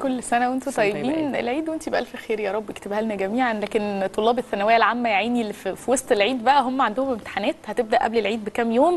كل سنه وانتم سنة طيبة طيبين العيد وانت بالف خير يا رب اكتبها لنا جميعا لكن طلاب الثانويه العامه يا عيني اللي في في وسط العيد بقى هم عندهم امتحانات هتبدا قبل العيد بكام يوم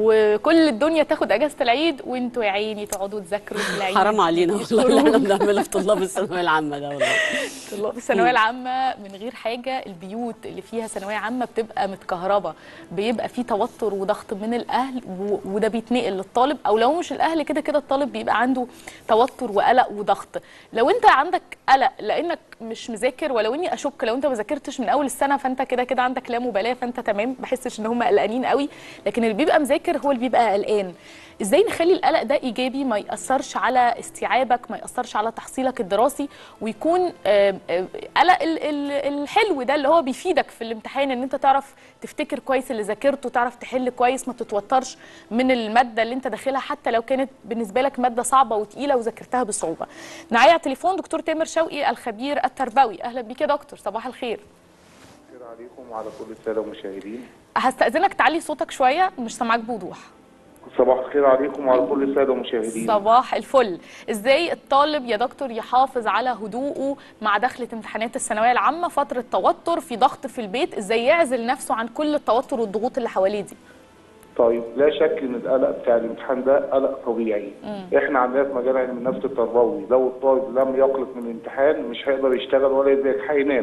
وكل الدنيا تاخد اجازه العيد وانتوا يا عيني تقعدوا تذاكروا في العيد حرام علينا والله اللي احنا بنعمله في طلاب الثانويه العامه ده والله طلاب الثانويه العامه من غير حاجه البيوت اللي فيها ثانويه عامه بتبقى متكهربه بيبقى في توتر وضغط من الاهل و- وده بيتنقل للطالب او لو مش الاهل كده كده الطالب بيبقى عنده توتر وقلق وضغط لو انت عندك قلق لانك مش مذاكر ولو اني اشك لو انت ما ذاكرتش من اول السنه فانت كده كده عندك لا مبالاه فانت تمام بحسش ان هم قلقانين قوي لكن اللي بيبقى مذاكر هو اللي بيبقى قلقان ازاي نخلي القلق ده ايجابي ما ياثرش على استيعابك ما ياثرش على تحصيلك الدراسي ويكون آم، آم، قلق ال- ال- الحلو ده اللي هو بيفيدك في الامتحان ان انت تعرف تفتكر كويس اللي ذاكرته تعرف تحل كويس ما تتوترش من الماده اللي انت داخلها حتى لو كانت بالنسبه لك ماده صعبه وتقيله وذاكرتها بصعوبه معايا على التليفون دكتور تامر شوقي الخبير التربوي اهلا بيك يا دكتور صباح الخير خير عليكم وعلى كل الساده المشاهدين هستأذنك تعلي صوتك شويه مش سامعاك بوضوح صباح الخير عليكم وعلى كل الساده المشاهدين صباح الفل ازاي الطالب يا دكتور يحافظ على هدوءه مع دخلة امتحانات الثانويه العامه فتره توتر في ضغط في البيت ازاي يعزل نفسه عن كل التوتر والضغوط اللي حواليه دي طيب لا شك ان القلق بتاع الامتحان ده قلق طبيعي احنا عندنا في مجال علم النفس التربوي لو الطالب لم يقلق من الامتحان مش هيقدر يشتغل ولا يذاكر هينام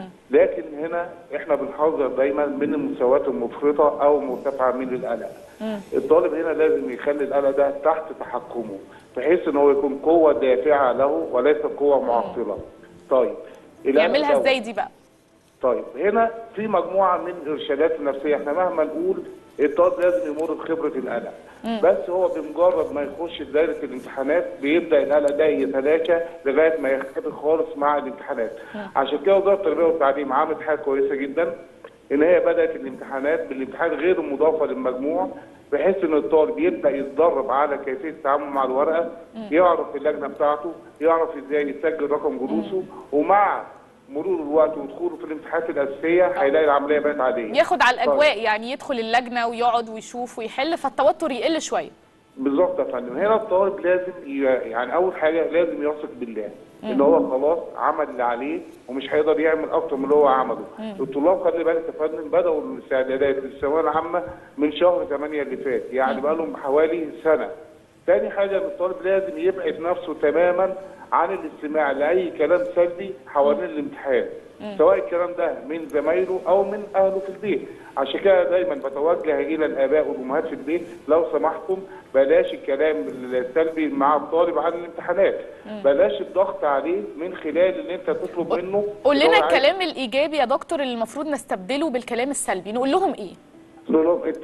لكن هنا احنا بنحذر دايما من المستويات المفرطه او المرتفعه من القلق الطالب هنا لازم يخلي القلق ده تحت تحكمه بحيث ان هو يكون قوه دافعه له وليس قوه معطله طيب القلق يعملها ده- ازاي دي بقى طيب هنا في مجموعه من الارشادات النفسيه احنا مهما نقول الطالب لازم يمر بخبره القلق بس هو بمجرد ما يخش دايره الامتحانات بيبدا القلق ده يتلاشى لغايه ما يختفي خالص مع الامتحانات عشان كده وزاره التربيه والتعليم عملت حاجه كويسه جدا ان هي بدات الامتحانات بالامتحان غير المضافه للمجموع بحيث ان الطالب يبدا يتدرب على كيفيه التعامل مع الورقه يعرف اللجنه بتاعته يعرف ازاي يسجل رقم جلوسه ومع مرور الوقت ودخوله في الامتحانات الاساسيه هيلاقي العمليه بقت عاديه ياخد على الاجواء يعني يدخل اللجنه ويقعد ويشوف ويحل فالتوتر يقل شويه بالظبط يا فندم هنا الطالب لازم ي- يعني اول حاجه لازم يثق بالله ان هو خلاص عمل اللي عليه ومش هيقدر يعمل اكتر من اللي هو عمله الطلاب خلي بالك يا فندم بداوا الاستعدادات للثانويه العامه من شهر 8 اللي فات يعني بقى لهم حوالي سنه تاني حاجه ان الطالب لازم يبعد نفسه تماما عن الاستماع لاي كلام سلبي حوالين الامتحان سواء الكلام ده من زمايله او من اهله في البيت عشان كده دايما بتوجه الى الاباء والامهات في البيت لو سمحتم بلاش الكلام السلبي مع الطالب عن الامتحانات بلاش الضغط عليه من خلال ان انت تطلب منه قول إن هو لنا عايز- الكلام الايجابي يا دكتور اللي المفروض نستبدله بالكلام السلبي نقول لهم ايه نقول لهم انت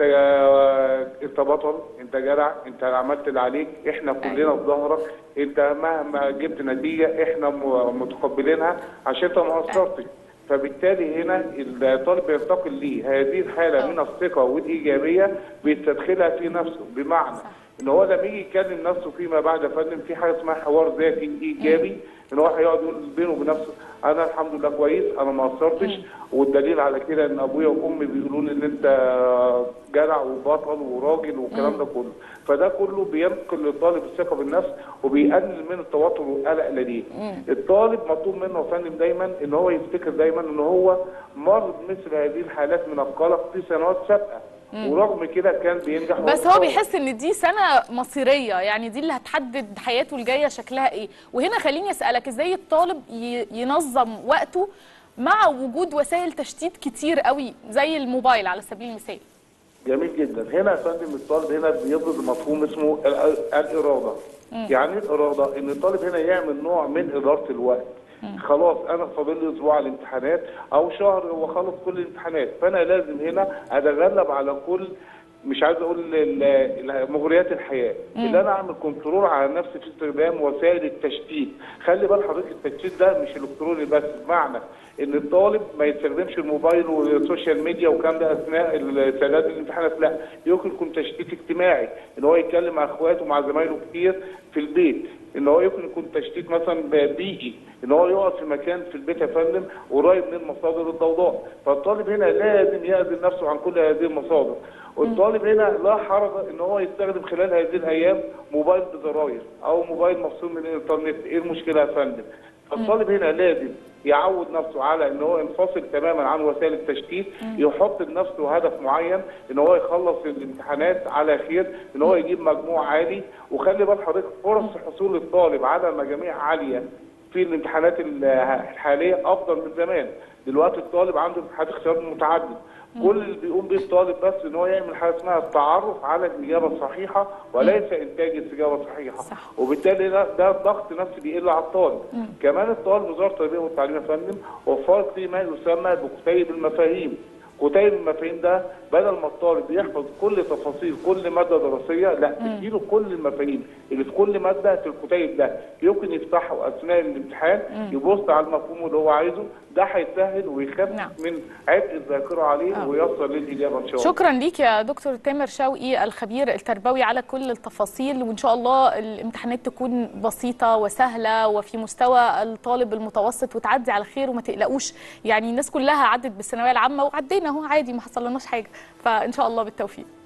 انت بطل انت جدع انت عملت اللي عليك احنا كلنا في ظهرك انت مهما جبت نتيجه احنا م- متقبلينها عشان انت ما قصرتش فبالتالي هنا الطالب بينتقل ليه هذه الحاله من الثقه والايجابيه بيستدخلها في نفسه بمعنى ان هو لما يجي يكلم نفسه فيما بعد يا فندم في حاجه اسمها حوار ذاتي ايجابي ان هو هيقعد يقول بينه وبين نفسه انا الحمد لله كويس انا ما قصرتش والدليل على كده ان ابويا وامي بيقولوا لي ان انت جدع وبطل وراجل والكلام ده كله فده كله بينقل للطالب الثقه بالنفس وبيقلل من التوتر والقلق لديه الطالب مطلوب منه يا فندم دايما ان هو يفتكر دايما ان هو مر بمثل هذه الحالات من القلق في سنوات سابقه ورغم كده كان بينجح بس هو وهو بيحس ان دي سنه مصيريه يعني دي اللي هتحدد حياته الجايه شكلها ايه وهنا خليني اسالك ازاي الطالب ي- ينظم وقته مع وجود وسائل تشتيت كتير قوي زي الموبايل على سبيل المثال جميل جدا هنا يا فندم الطالب هنا بيفرض مفهوم اسمه ال- الاراده يعني ايه الاراده ان الطالب هنا يعمل نوع من اداره الوقت خلاص انا فاضل لي اسبوع على الامتحانات او شهر واخلص كل الامتحانات فانا لازم هنا اتغلب على كل مش عايز اقول ال- ال- مغريات الحياه اللي انا اعمل كنترول على نفسي في استخدام وسائل التشتيت خلي بال حضرتك التشتيت ده مش الكتروني بس بمعنى ان الطالب ما يستخدمش الموبايل والسوشيال ميديا والكلام ده اثناء استعداد الامتحانات لا يمكن يكون تشتيت اجتماعي ان هو يتكلم مع اخواته ومع زمايله كتير في البيت ان هو يمكن يكون تشتيت مثلا بيئي ان هو يقعد في مكان في البيت يا فندم قريب من مصادر الضوضاء فالطالب هنا لازم يأذن نفسه عن كل هذه المصادر والطالب هنا لا حرج ان هو يستخدم خلال هذه الايام موبايل بزراير او موبايل مفصول من الانترنت ايه المشكله يا فندم فالطالب هنا لازم يعود نفسه على ان هو ينفصل تماما عن وسائل التشتيت يحط لنفسه هدف معين ان هو يخلص الامتحانات على خير ان هو يجيب مجموع عالي وخلي بال حضرتك فرص حصول الطالب على مجاميع عاليه في الامتحانات ال- الحاليه افضل من زمان دلوقتي الطالب عنده امتحانات اختيار متعدد كل اللي بيقوم بيه الطالب بس ان هو يعمل حاجه اسمها التعرف على الاجابه الصحيحه وليس انتاج الاجابه الصحيحه صح. وبالتالي ده, ده ضغط نفسي بيقل على الطالب كمان الطالب وزاره التربيه والتعليم يا فندم وفرت ليه ما يسمى بكتيب المفاهيم كتيب المفاهيم ده بدل ما الطالب يحفظ كل تفاصيل كل ماده دراسيه لا تديله كل المفاهيم اللي في كل ماده في الكتيب ده يمكن يفتحه اثناء الامتحان يبص على المفهوم اللي هو عايزه ده هيسهل ويخفف نعم. من عبء الذاكره عليه آه. ويوصل للاجابه ان شاء الله شكرا ليك يا دكتور تامر شوقي الخبير التربوي على كل التفاصيل وان شاء الله الامتحانات تكون بسيطه وسهله وفي مستوى الطالب المتوسط وتعدي على خير وما تقلقوش يعني الناس كلها عدت بالثانويه العامه وعدينا اهو عادي ما حصلناش حاجه فان شاء الله بالتوفيق